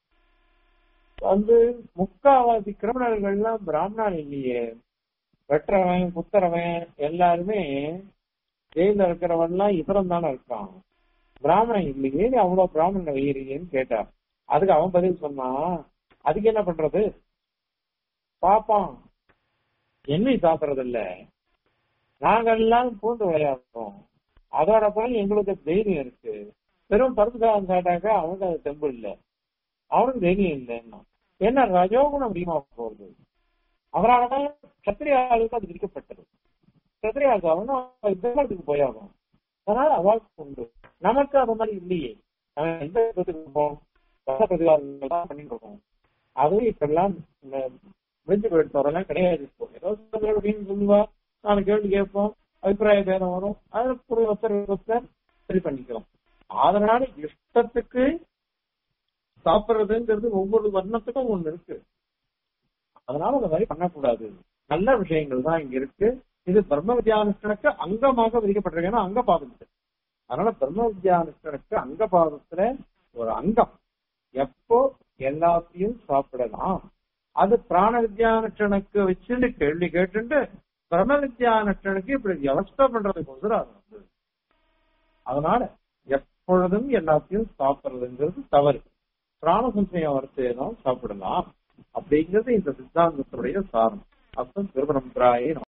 வந்து முக்காவாசி கிரிமினல்கள்லாம் பிராமணன் இல்லையே வெட்டுறவன் குத்துறவன் எல்லாருமே ஜெயில இருக்கிறவன்லாம் இதரம் தானே இருக்கான் பிராமணன் இல்லையே நீ அவ்வளவு பிராமணனை வெய்யறியேன்னு கேட்டார் அதுக்கு அவன் பதில் சொன்னான் அதுக்கு என்ன பண்றது பாப்பான் எண்ணெய் சாப்பிடறது இல்ல நாங்கெல்லாம் பூந்து விளையாடுறோம் அதோட போய் எங்களுக்கு தைரியம் இருக்கு வெறும் பருப்பு சாதம் சாப்பிட்டாக்க அவனுக்கு அது தெம்பு இல்ல அவனுக்கு தைரியம் இல்லைன்னா என்ன ரஜோகுணம் அதிகமா போகுது அதனாலதான் கத்திரியாளுக்கு அது விதிக்கப்பட்டது கத்திரியாசாவும் யுத்தத்துக்கு போயாகும் அதனால அவளுக்கு உண்டு நமக்கு அது மாதிரி இல்லையே நம்ம எந்த யுத்தத்துக்கு போவோம் ரத்த பிரதிகாரங்கள் தான் பண்ணிட்டு இருக்கோம் அதுவும் இப்ப எல்லாம் இந்த முடிஞ்சு போயிடுறதெல்லாம் கிடையாது இப்போ ஏதோ சில அப்படின்னு சொல்லுவா நாலு கேள்வி கேட்போம் அபிப்பிராய பேதம் வரும் அதுல ஒரு ஒருத்தர் ஒருத்தர் சரி பண்ணிக்கலாம் அதனால இஷ்டத்துக்கு சாப்பிடுறதுங்கிறது ஒவ்வொரு வர்ணத்துக்கும் ஒண்ணு இருக்கு அதனால அந்த மாதிரி பண்ணக்கூடாது நல்ல விஷயங்கள் தான் இங்க இருக்கு இது பிரம்ம வித்யானுஷ்டனுக்கு அங்கமாக விதிக்கப்பட்டிருக்கு ஏன்னா அங்க பாதம் அதனால பிரம்ம வித்யானுஷ்டனுக்கு அங்க பாதத்துல ஒரு அங்கம் எப்போ எல்லாத்தையும் சாப்பிடலாம் அது பிராண வித்யானுஷ்டனுக்கு வச்சுட்டு கேள்வி கேட்டுட்டு பிரம்ம வித்யானுஷ்டனுக்கு இப்படி வியவஸ்தா பண்றதுக்கு வந்து அது வந்து அதனால எப்பொழுதும் எல்லாத்தையும் சாப்பிடுறதுங்கிறது தவறு பிராண சம்சயம் வரிசையை தான் சாப்பிடலாம் அப்படிங்கிறது இந்த சித்தாந்தத்துடைய சாரம் அர்த்தம் திருவனம்பிராயே